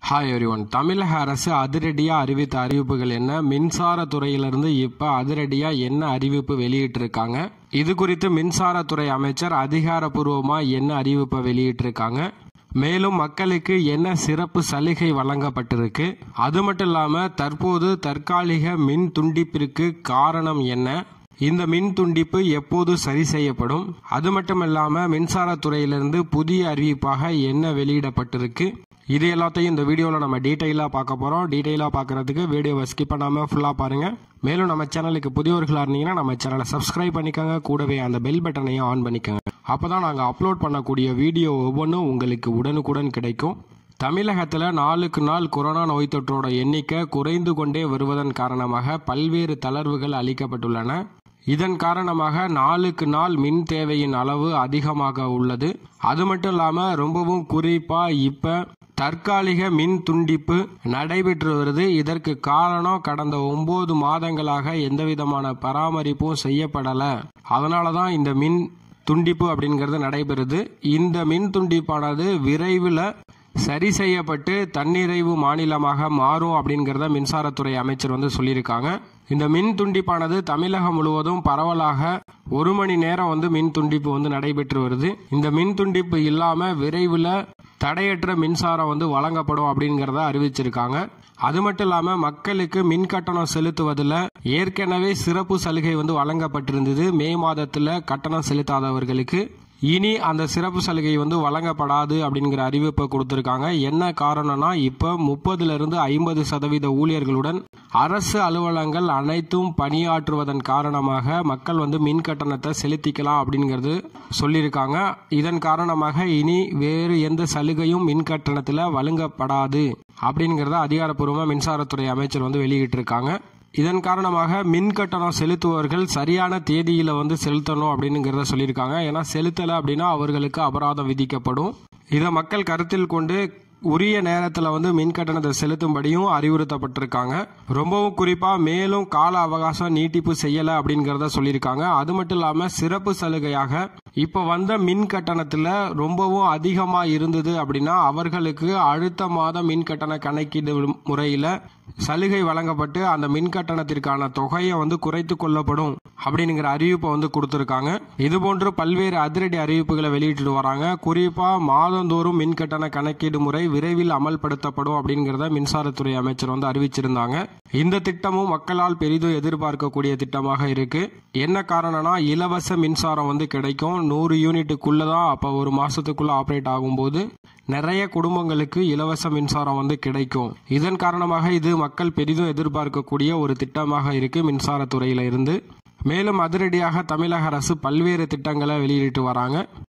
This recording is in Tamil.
ஹாய் எவ்ரிஒன் தமிழக அரசு அதிரடியாக அறிவித்த அறிவிப்புகள் என்ன மின்சார துறையிலிருந்து இப்போ அதிரடியாக என்ன அறிவிப்பு வெளியிட்டிருக்காங்க இது குறித்து மின்சாரத்துறை அமைச்சர் அதிகாரப்பூர்வமாக என்ன அறிவிப்பை வெளியிட்டிருக்காங்க மேலும் மக்களுக்கு என்ன சிறப்பு சலுகை வழங்கப்பட்டிருக்கு அது மட்டும் இல்லாமல் தற்போது தற்காலிக மின் துண்டிப்பிற்கு காரணம் என்ன இந்த மின் துண்டிப்பு எப்போது சரி செய்யப்படும் அது மட்டும் இல்லாமல் மின்சாரத்துறையிலிருந்து புதிய அறிவிப்பாக என்ன வெளியிடப்பட்டிருக்கு இது எல்லாத்தையும் இந்த வீடியோவில் நம்ம டீட்டெயிலாக பார்க்க போகிறோம் டீட்டெயிலாக பார்க்குறதுக்கு வீடியோவை ஸ்கிப் பண்ணாமல் ஃபுல்லாக பாருங்கள் மேலும் நம்ம சேனலுக்கு புதியவர்களாக இருந்தீங்கன்னா நம்ம சேனலை சப்ஸ்கிரைப் பண்ணிக்கோங்க கூடவே அந்த பெல் பட்டனையும் ஆன் பண்ணிக்கோங்க அப்போ தான் நாங்கள் அப்லோட் பண்ணக்கூடிய வீடியோ ஒவ்வொன்றும் உங்களுக்கு உடனுக்குடன் கிடைக்கும் தமிழகத்தில் நாளுக்கு நாள் கொரோனா நோய் தொற்றோட எண்ணிக்கை குறைந்து கொண்டே வருவதன் காரணமாக பல்வேறு தளர்வுகள் அளிக்கப்பட்டுள்ளன இதன் காரணமாக நாளுக்கு நாள் மின் தேவையின் அளவு அதிகமாக உள்ளது அது மட்டும் இல்லாமல் ரொம்பவும் குறிப்பாக இப்போ தற்காலிக மின் துண்டிப்பு நடைபெற்று வருது இதற்கு காரணம் கடந்த ஒன்பது மாதங்களாக எந்த விதமான பராமரிப்பும் செய்யப்படலை அதனால தான் இந்த மின் துண்டிப்பு அப்படிங்கிறது நடைபெறுது இந்த மின் துண்டிப்பானது விரைவில் சரி செய்யப்பட்டு தன்னிறைவு மாநிலமாக மாறும் அப்படிங்கிறத மின்சாரத்துறை அமைச்சர் வந்து சொல்லியிருக்காங்க இந்த மின் துண்டிப்பானது தமிழகம் முழுவதும் பரவலாக ஒரு மணி நேரம் வந்து மின் துண்டிப்பு வந்து நடைபெற்று வருது இந்த மின் துண்டிப்பு இல்லாமல் விரைவில் தடையற்ற மின்சாரம் வந்து வழங்கப்படும் அப்படிங்கிறத அறிவிச்சிருக்காங்க அது மட்டும் இல்லாமல் மக்களுக்கு மின் கட்டணம் செலுத்துவதில் ஏற்கனவே சிறப்பு சலுகை வந்து வழங்கப்பட்டிருந்தது மே மாதத்தில் கட்டணம் செலுத்தாதவர்களுக்கு இனி அந்த சிறப்பு சலுகை வந்து வழங்கப்படாது அப்படிங்கிற அறிவிப்பை கொடுத்துருக்காங்க என்ன காரணம்னா இப்போ முப்பதுல இருந்து ஐம்பது சதவீத ஊழியர்களுடன் அரசு அலுவலகங்கள் அனைத்தும் பணியாற்றுவதன் காரணமாக மக்கள் வந்து மின் கட்டணத்தை செலுத்திக்கலாம் அப்படிங்கிறது சொல்லியிருக்காங்க இதன் காரணமாக இனி வேறு எந்த சலுகையும் மின் கட்டணத்தில் வழங்கப்படாது அப்படிங்கிறத அதிகாரப்பூர்வமாக மின்சாரத்துறை அமைச்சர் வந்து வெளியிட்டிருக்காங்க இதன் காரணமாக மின் கட்டணம் செலுத்துவர்கள் சரியான தேதியில் வந்து செலுத்தணும் அப்படிங்கிறத சொல்லியிருக்காங்க ஏன்னா செலுத்தலை அப்படின்னா அவர்களுக்கு அபராதம் விதிக்கப்படும் இதை மக்கள் கருத்தில் கொண்டு உரிய நேரத்தில் வந்து மின் கட்டணத்தை செலுத்தும்படியும் அறிவுறுத்தப்பட்டிருக்காங்க ரொம்பவும் குறிப்பாக மேலும் கால அவகாசம் நீட்டிப்பு செய்யலை அப்படிங்கிறத சொல்லியிருக்காங்க அது மட்டும் இல்லாமல் சிறப்பு சலுகையாக இப்போ வந்த மின் கட்டணத்தில் ரொம்பவும் அதிகமாக இருந்தது அப்படின்னா அவர்களுக்கு அடுத்த மாதம் மின் கட்டண கணக்கீடு முறையில் சலுகை வழங்கப்பட்டு அந்த மின் கட்டணத்திற்கான தொகையை வந்து குறைத்து கொள்ளப்படும் அப்படிங்கிற அறிவிப்பை வந்து கொடுத்துருக்காங்க இது போன்று பல்வேறு அதிரடி அறிவிப்புகளை வெளியிட்டு வராங்க குறிப்பாக மாதந்தோறும் மின் கட்டண கணக்கீடு முறை விரைவில் அமல்படுத்தப்படும் அப்படிங்கிறத மின்சாரத்துறை அமைச்சர் வந்து அறிவிச்சிருந்தாங்க இந்த திட்டமும் மக்களால் பெரிதும் எதிர்பார்க்கக்கூடிய திட்டமாக இருக்கு என்ன காரணம்னா இலவச மின்சாரம் வந்து கிடைக்கும் நூறு யூனிட்டுக்குள்ள தான் அப்போ ஒரு மாசத்துக்குள்ள ஆப்ரேட் ஆகும்போது நிறைய குடும்பங்களுக்கு இலவச மின்சாரம் வந்து கிடைக்கும் இதன் காரணமாக இது மக்கள் பெரிதும் எதிர்பார்க்கக்கூடிய ஒரு திட்டமாக இருக்கு மின்சாரத்துறையில இருந்து மேலும் அதிரடியாக தமிழக அரசு பல்வேறு திட்டங்களை வெளியிட்டு வராங்க